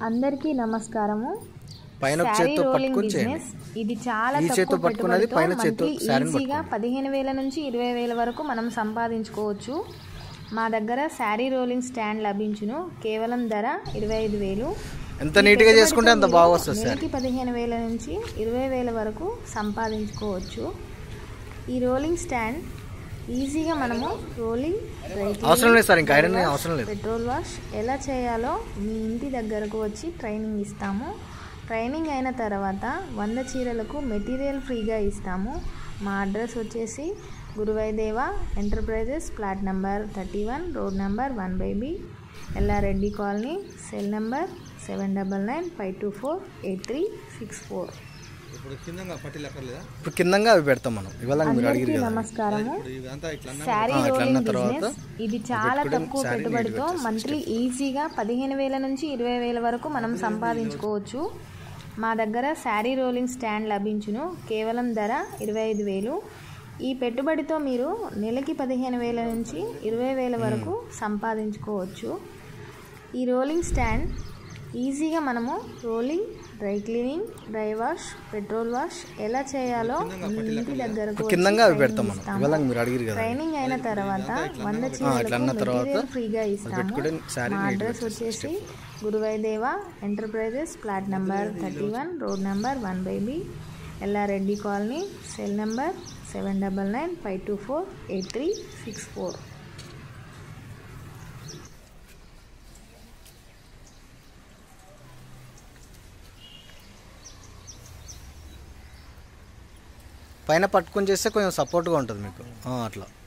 అందరికీ నమస్కారము పైన ఒక శారీ చేత్తో రోలింగ్ పట్టుకొని చేయండి బిజినెస్ ఇది చాలా ఈ తక్కువ చేత్తో పట్టుకున్నది పెట్టుబడితో పైన చేత్తో monthly శారీని ఈజీగా పదిహేను వేల నుంచి ఇరవై వేల వరకు మనం సంపాదించుకోవచ్చు మా దగ్గర శారీ రోలింగ్ స్టాండ్ లభించును కేవలం ధర ఇరవై ఐదు వేలు ఎంత నీట్గా చేసుకుంటే అంత బాగా వస్తుంది సార్ నెలకి పదిహేను వేల నుంచి ఇరవై వేల వరకు సంపాదించుకోవచ్చు ఈ రోలింగ్ స్టాండ్ ఈజీగా మనము రోలింగ్ డ్రై అవసరం లేదు సార్ ఇంకా ఐరన్ అవసరం లేదు పెట్రోల్ వాష్ ఎలా చేయాలో మీ ఇంటి దగ్గరకు వచ్చి ట్రైనింగ్ ఇస్తాము ట్రైనింగ్ అయిన తర్వాత వంద చీరలకు మెటీరియల్ ఫ్రీగా ఇస్తాము మా అడ్రస్ వచ్చేసి Guruvaideva enterprises plot number thirty one road number one by B Yellareddy colony cell number seven double nine five two four eight three six four ఇప్పుడు కిందంగా పట్టీలు అక్కర్లేదా ఇప్పుడు కిందంగా అవి పెడతాం మనం ఇవాళ మీరు అందరికీ అడిగిరు కదా నమస్కారము ఇప్పుడు ఇదంతా ఇట్లా అన్నా శారీ ఆ, ఇట్లా అన్న రోలింగ్ తర్వాత బిజినెస్ ఇది చాలా పెట్టుకుని తక్కువ శారీ పెట్టుబడితో నీట్గా మంత్లీ ఈజీగా పదిహేను వేల నుంచి ఇరవై వేల వరకు మనం సంపాదించుకోవచ్చు మా దగ్గర శారీ రోలింగ్ స్టాండ్ లభించును కేవలం ధర ఇరవై ఐదు వేలు ఈ పెట్టుబడితో మీరు నెలకి పదిహేను వేల నుంచి ఇరవై వేల వరకు సంపాదించుకోవచ్చు ఈ రోలింగ్ స్టాండ్ ఈజీగా మనము rolling dry cleaning dry wash petrol wash ఎలా చేయాలో మీ ఇంటి దగ్గరకు వచ్చి కిందంగా అవి ట్రైనింగ్ పెడతాం మనం ఇస్తాము. ఇవాళ మీరు అడిగిరు కదా ట్రైనింగ్ అయిన తర్వాత వంద ఇట్లా అన్న చీరలకు తర్వాత మెటీరియల్ ఫ్రీగా ఇస్తాము పెట్టుకుని శారీ మా నీట్గా అడ్రస్ వచ్చేసి Guruvaideva enterprises plot number thirty one road number one by B Yellareddy colony cell number seven double nine five two four eight three six four పైన పట్టుకొని చేస్తే కొంచెం సపోర్ట్గా ఉంటుంది మీకు ఆ, అట్లా